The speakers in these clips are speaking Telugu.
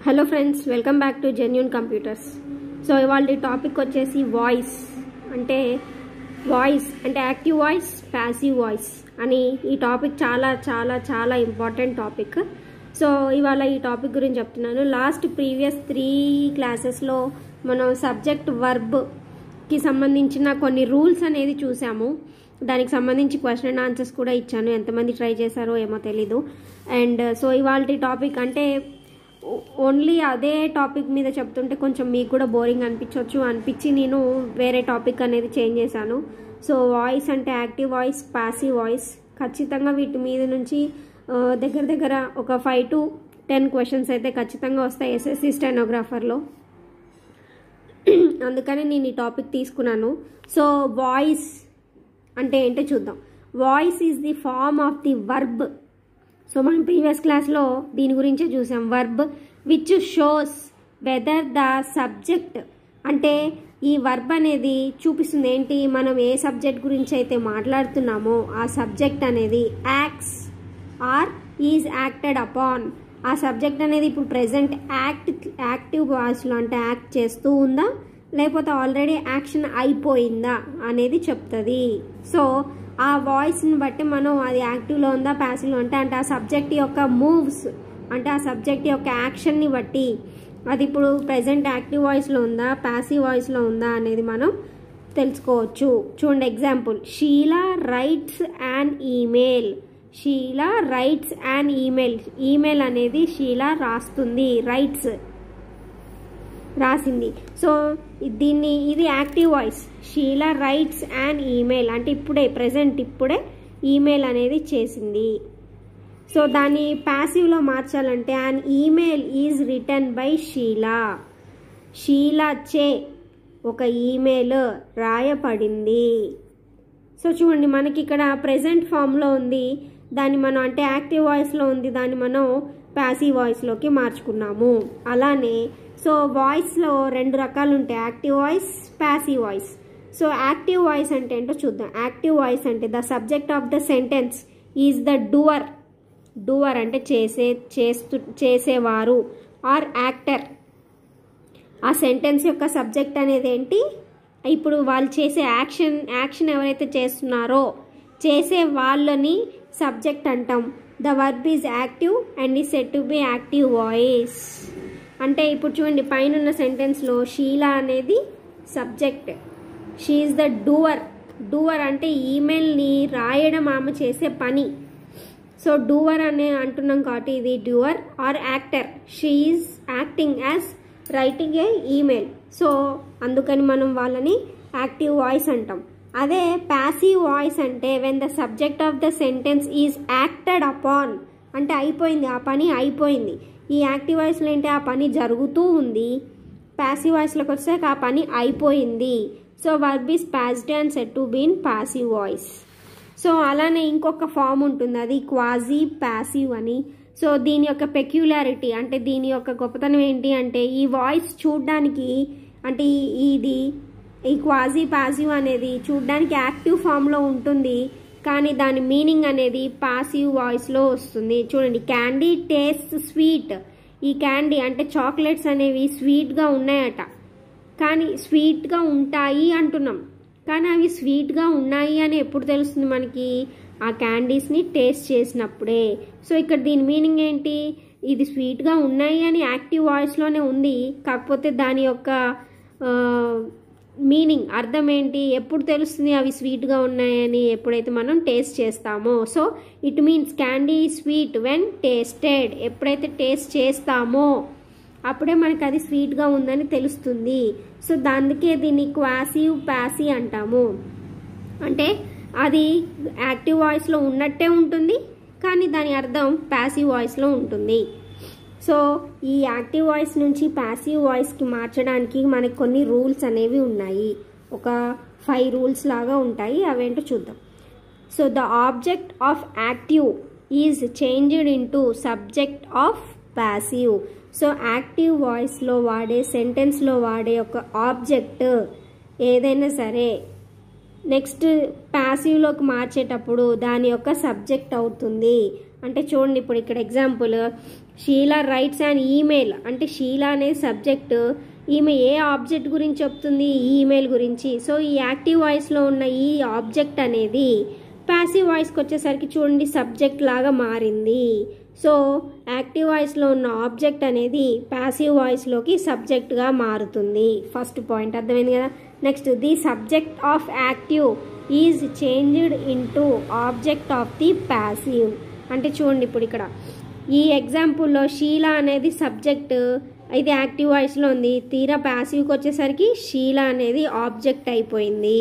hello friends welcome back to genuine computers so ఇవాళ టాపిక్ వచ్చేసి వాయిస్ అంటే వాయిస్ అంటే యాక్టివ్ వాయిస్ ప్యాసివ్ వాయిస్ అని ఈ టాపిక్ చాలా చాలా చాలా ఇంపార్టెంట్ టాపిక్ సో ఇవాళ ఈ టాపిక్ గురించి చెప్తున్నాను లాస్ట్ ప్రీవియస్ త్రీ క్లాసెస్లో మనం సబ్జెక్ట్ వర్బ్కి సంబంధించిన కొన్ని రూల్స్ అనేది చూసాము దానికి సంబంధించి క్వశ్చన్ అండ్ ఆన్సర్స్ కూడా ఇచ్చాను ఎంతమంది ట్రై చేశారో ఏమో తెలీదు అండ్ సో ఇవాళ టాపిక్ అంటే ఓన్లీ అదే టాపిక్ మీద చెప్తుంటే కొంచెం మీకు కూడా బోరింగ్ అనిపించవచ్చు అనిపించి నేను వేరే టాపిక్ అనేది చేంజ్ చేశాను సో వాయిస్ అంటే యాక్టివ్ వాయిస్ పాసివ్ వాయిస్ ఖచ్చితంగా వీటి మీద నుంచి ఆ, దగ్గర దగ్గర ఒక ఫైవ్ టు టెన్ క్వశ్చన్స్ అయితే ఖచ్చితంగా వస్తాయి ఎస్ఎస్సి స్టెనోగ్రాఫర్లో అందుకని నేను ఈ టాపిక్ తీసుకున్నాను సో వాయిస్ అంటే ఏంటో చూద్దాం voice is the form of the verb so మనం ప్రీవియస్ క్లాస్లో దీని గురించే చూసాం verb which shows whether the subject అంటే ఈ వర్బ్ అనేది చూపిస్తుంది ఏంటి మనం ఏ సబ్జెక్ట్ గురించి అయితే మాట్లాడుతున్నామో ఆ సబ్జెక్ట్ అనేది acts or is acted upon ఆ సబ్జెక్ట్ అనేది ఇప్పుడు ప్రెసెంట్ యాక్ట్ యాక్టివ్ వాయిస్లో అంటే యాక్ట్ చేస్తూ ఉందా లేకపోతే ఆల్రెడీ యాక్షన్ అయిపోయిందా అనేది చెప్తుంది సో ఆ వాయిస్ని బట్టి మనం అది యాక్టివ్లో ఉందా ప్యాసివ్లో ఉంటే అంటే ఆ సబ్జెక్ట్ యొక్క మూవ్స్ అంటే ఆ సబ్జెక్ట్ యొక్క యాక్షన్ని బట్టి అది ఇప్పుడు ప్రెసెంట్ యాక్టివ్ వాయిస్లో ఉందా ప్యాసివ్ వాయిస్లో ఉందా అనేది మనం తెలుసుకోవచ్చు చూడండి example Sheela writes and email Sheela writes and email email అనేది షీలా రాస్తుంది రైట్స్ రాసింది సో దీన్ని ఇది active voice Sheela writes and email అంటే ఇప్పుడే ప్రజెంట్ ఇప్పుడే ఈమెయిల్ అనేది చేసింది సో దాన్ని ప్యాసివ్లో మార్చాలంటే and email is written by Sheela Sheela చే ఒక ఈమెయిల్ రాయపడింది సో చూడండి మనకి ఇక్కడ ప్రెజెంట్ ఫామ్లో ఉంది దాన్ని మనం అంటే యాక్టివ్ వాయిస్లో ఉంది దాన్ని మనం ప్యాసివ్ వాయిస్లోకి మార్చుకున్నాము అలానే సో వాయిస్లో రెండు రకాలు ఉంటాయి active voice passive voice so active voice అంటే ఏంటో చూద్దాం యాక్టివ్ వాయిస్ అంటే the subject of the sentence is the doer doer అంటే చేసే చేస్తూ చేసేవారు ఆర్ యాక్టర్ ఆ సెంటెన్స్ యొక్క సబ్జెక్ట్ అనేది ఏంటి ఇప్పుడు వాళ్ళు చేసే యాక్షన్ యాక్షన్ ఎవరైతే చేస్తున్నారో చేసే వాళ్ళని సబ్జెక్ట్ అంటాం the verb is active and is said to be active voice అంటే ఇప్పుడు చూడండి పైన ఉన్న సెంటెన్స్లో షీలా అనేది subject she the doer doer అంటే ఈమెయిల్ని రాయడం ఆమె చేసే పని సో డూవర్ అనే అంటున్నాం కాబట్టి ఇది doer or actor she acting as writing a email so అందుకని మనం వాళ్ళని యాక్టివ్ వాయిస్ అంటాం అదే ప్యాసివ్ వాయిస్ అంటే when the subject of the sentence is acted upon అంటే అయిపోయింది ఆ పని అయిపోయింది ఈ యాక్టివ్ వాయిస్లో ఏంటి ఆ పని జరుగుతూ ఉంది ప్యాసివ్ వాయిస్లోకి వస్తే ఆ పని అయిపోయింది so verb is passed and said to be in passive voice so అలానే ఇంకొక ఫామ్ ఉంటుంది అది క్వాజీ ప్యాసివ్ అని సో దీని యొక్క పెక్యులారిటీ అంటే దీని యొక్క గొప్పతనం ఏంటి అంటే ఈ వాయిస్ చూడడానికి అంటే ఈ- ఇది ఈ క్వాజీ పాసివ్ అనేది చూడడానికి యాక్టివ్ ఫామ్లో ఉంటుంది కానీ దాని మీనింగ్ అనేది పాసివ్ వాయిస్లో వస్తుంది చూడండి క్యాండీ టేస్ట్ స్వీట్ ఈ క్యాండీ అంటే చాక్లెట్స్ అనేవి స్వీట్గా ఉన్నాయట కానీ స్వీట్గా ఉంటాయి అంటున్నాం కానీ అవి స్వీట్గా ఉన్నాయి అని ఎప్పుడు తెలుస్తుంది మనకి ఆ క్యాండీస్ని టేస్ట్ చేసినప్పుడే సో ఇక్కడ దీని మీనింగ్ ఏంటి ఇది స్వీట్గా ఉన్నాయి అని యాక్టివ్ వాయిస్లోనే ఉంది కాకపోతే దాని యొక్క మీనింగ్ అర్థం ఏంటి ఎప్పుడు తెలుస్తుంది అవి స్వీట్గా ఉన్నాయని ఎప్పుడైతే మనం టేస్ట్ చేస్తామో so it means candy sweet when tasted ఎప్పుడైతే టేస్ట్ చేస్తామో అప్పుడే మనకి అది స్వీట్గా ఉందని తెలుస్తుంది సో దానికే దీన్ని క్వాసివ్ ప్యాసి అంటాము అంటే అది యాక్టివ్ వాయిస్లో ఉన్నట్టే ఉంటుంది కానీ దాని అర్థం ప్యాసివ్ వాయిస్లో ఉంటుంది సో ఈ యాక్టివ్ వాయిస్ నుంచి ప్యాసివ్ వాయిస్కి మార్చడానికి మనకి కొన్ని రూల్స్ అనేవి ఉన్నాయి ఒక ఫైవ్ రూల్స్ లాగా ఉంటాయి అవేంటో చూద్దాం so the object of active is changed into subject of passive so active వాయిస్లో వాడే సెంటెన్స్లో వాడే ఒక ఆబ్జెక్ట్ ఏదైనా సరే నెక్స్ట్ ప్యాసివ్లోకి మార్చేటప్పుడు దాని యొక్క సబ్జెక్ట్ అవుతుంది అంటే చూడండి ఇప్పుడు ఇక్కడ example Sheela writes and email అంటే షీలా అనే సబ్జెక్ట్ ఈమె ఏ ఆబ్జెక్ట్ గురించి చెప్తుంది ఈ ఈమెయిల్ గురించి సో ఈ యాక్టివ్ వాయిస్లో ఉన్న ఈ ఆబ్జెక్ట్ అనేది ప్యాసివ్ వాయిస్కి వచ్చేసరికి చూడండి సబ్జెక్ట్ లాగా మారింది సో యాక్టివ్ వాయిస్లో ఉన్న ఆబ్జెక్ట్ అనేది ప్యాసివ్ వాయిస్లోకి సబ్జెక్ట్గా మారుతుంది ఫస్ట్ పాయింట్ అర్థమైంది కదా next the subject of active is changed into object of the passive అంటే చూడండి ఇప్పుడు ఇక్కడ ఈ ఎగ్జాంపుల్లో షీలా అనేది సబ్జెక్ట్ ఇది యాక్టివ్ వాయిస్లో ఉంది తీరా ప్యాసివ్కి వచ్చేసరికి షీలా అనేది ఆబ్జెక్ట్ అయిపోయింది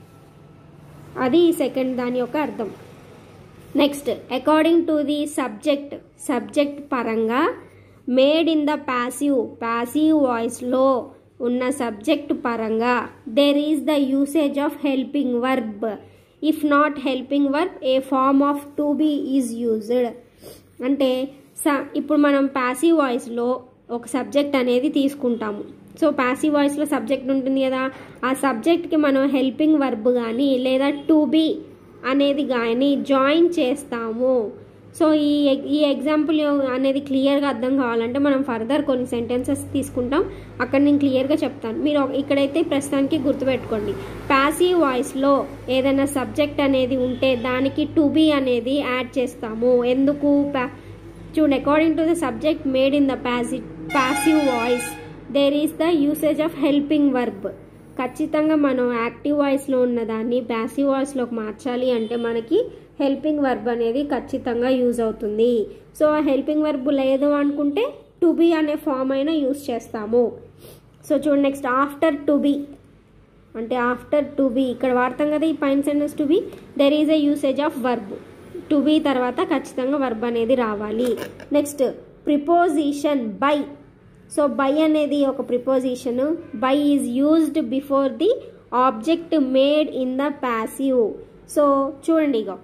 అది సెకండ్ దాని యొక్క అర్థం next according to the subject subject పరంగా made in the passive passive వాయిస్లో ఉన్న సబ్జెక్ట్ పరంగా there is the usage of helping verb if not helping verb a form of to be is used అంటే స ఇప్పుడు మనం ప్యాసివ్ వాయిస్లో ఒక సబ్జెక్ట్ అనేది తీసుకుంటాము సో ప్యాసివ్ వాయిస్లో సబ్జెక్ట్ ఉంటుంది కదా ఆ సబ్జెక్ట్కి మనం హెల్పింగ్ వర్బ్ కానీ లేదా టు బీ అనేది కానీ జాయిన్ చేస్తాము సో ఈ ఈ ఎగ్జాంపుల్ అనేది క్లియర్గా అర్థం కావాలంటే మనం ఫర్దర్ కొన్ని సెంటెన్సెస్ తీసుకుంటాం అక్కడ నేను క్లియర్గా చెప్తాను మీరు ఇక్కడైతే ప్రస్తుతానికి గుర్తుపెట్టుకోండి ప్యాసివ్ వాయిస్లో ఏదైనా సబ్జెక్ట్ అనేది ఉంటే దానికి టు బీ అనేది యాడ్ చేస్తాము ఎందుకు చూడండి according to the subject made in the passive passive voice there is the usage of helping verb ఖచ్చితంగా మనం యాక్టివ్ వాయిస్లో ఉన్నదాన్ని ప్యాసివ్ వాయిస్లోకి మార్చాలి అంటే మనకి హెల్పింగ్ వర్బ్ అనేది ఖచ్చితంగా యూజ్ అవుతుంది సో ఆ హెల్పింగ్ వర్బ్ లేదు అనుకుంటే టు బీ అనే ఫామ్ అయినా యూజ్ చేస్తాము సో చూడండి నెక్స్ట్ ఆఫ్టర్ టు బీ అంటే ఆఫ్టర్ టు బీ ఇక్కడ వాడతాం కదా ఈ పైన sentence to be there is a usage of verb to be తర్వాత ఖచ్చితంగా వర్బ్ అనేది రావాలి next preposition by so by అనేది ఒక preposition by is used before the object made in the passive so చూడండి ఇగో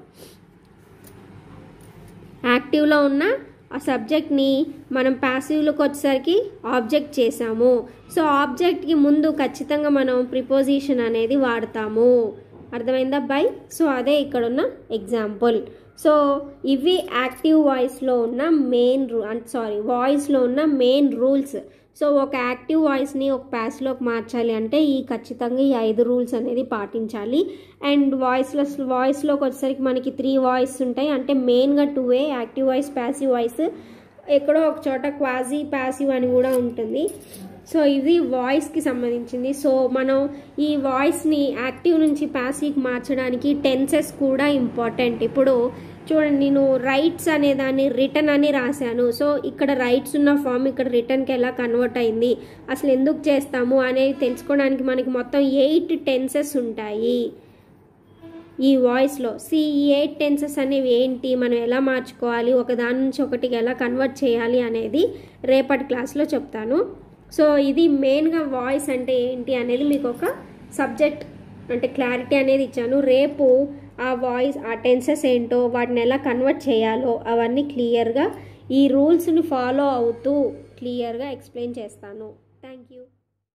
యాక్టివ్లో ఉన్న ఆ సబ్జెక్ట్ని మనం ప్యాసివ్లోకి వచ్చేసరికి ఆబ్జెక్ట్ చేసాము సో ఆబ్జెక్ట్కి ముందు ఖచ్చితంగా మనం ప్రిపోజిషన్ అనేది వాడతాము అర్థమైందా బై సో అదే ఇక్కడ ఉన్న ఎగ్జాంపుల్ సో ఇవి యాక్టివ్ వాయిస్లో ఉన్న మెయిన్ రూ అంటే సారీ వాయిస్లో ఉన్న మెయిన్ రూల్స్ సో ఒక యాక్టివ్ వాయిస్ని ఒక ప్యాస్లోకి మార్చాలి అంటే ఈ ఖచ్చితంగా ఈ ఐదు రూల్స్ అనేది పాటించాలి అండ్ వాయిస్లో వాయిస్లోకి వచ్చేసరికి మనకి త్రీ వాయిస్ ఉంటాయి అంటే మెయిన్గా two a active voice passive voice ఎక్కడో ఒక చోట క్వాజీ ప్యాసివ్ అని కూడా ఉంటుంది సో ఇది వాయిస్కి సంబంధించింది సో మనం ఈ వాయిస్ని యాక్టివ్ నుంచి ప్యాసివ్కి మార్చడానికి టెన్సెస్ కూడా ఇంపార్టెంట్ ఇప్పుడు చూడండి నేను రైట్స్ అనే దాన్ని రిటర్న్ అని రాశాను సో ఇక్కడ రైట్స్ ఉన్న ఫామ్ ఇక్కడ రిటర్న్కి ఎలా కన్వర్ట్ అయింది అసలు ఎందుకు చేస్తాము అనేది తెలుసుకోవడానికి మనకి మొత్తం ఎయిట్ టెన్సెస్ ఉంటాయి ఈ వాయిస్లో సి ఈ ఎయిట్ టెన్సెస్ అనేవి ఏంటి మనం ఎలా మార్చుకోవాలి ఒక దాని నుంచి ఒకటికి ఎలా కన్వర్ట్ చేయాలి అనేది రేపటి క్లాస్లో చెప్తాను సో ఇది మెయిన్గా వాయిస్ అంటే ఏంటి అనేది మీకు ఒక సబ్జెక్ట్ అంటే క్లారిటీ అనేది ఇచ్చాను రేపు ఆ వాయిస్ ఆ టెన్సెస్ ఏంటో వాటిని ఎలా కన్వర్ట్ చేయాలో అవన్నీ క్లియర్గా ఈ రూల్స్ని ఫాలో అవుతూ క్లియర్గా ఎక్స్ప్లెయిన్ చేస్తాను థ్యాంక్ యూ